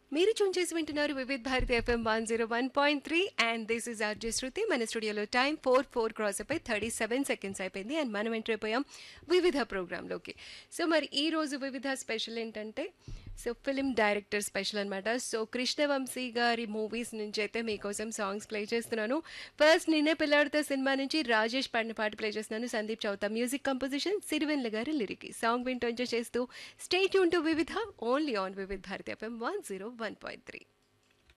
మీరు చూన్ చేసి వింటున్నారు Vividh Bharati FM one zero one point three and this is RJ Shruti మన స్టూడియోలో టైం ఫోర్ ఫోర్ క్రాస్ అయిపోయి థర్టీ సెవెన్ సెకండ్స్ అయిపోయింది అండ్ మనం ఎంటర్ అయిపోయాం వివిధ ప్రోగ్రాంలోకి సో మరి ఈ రోజు వివిధ స్పెషల్ ఏంటంటే సో ఫిలిం డైరెక్టర్ స్పెషల్ అనమాట సో కృష్ణవంశీ గారి మూవీస్ నుంచి అయితే మీకోసం సాంగ్స్ ప్లే చేస్తున్నాను ఫస్ట్ నిన్నే పిల్లాడితో సినిమా నుంచి రాజేష్ పాడిన పాట ప్లే చేస్తున్నాను సందీప్ చౌత మ్యూజిక్ కంపోజిషన్ సిరివెన్ల గారి లిరిక్ సాంగ్ వింటూ ఎంజాయ్ చేస్తూ stay tune to Vividha only on Vividh Bharati FM one zero one point three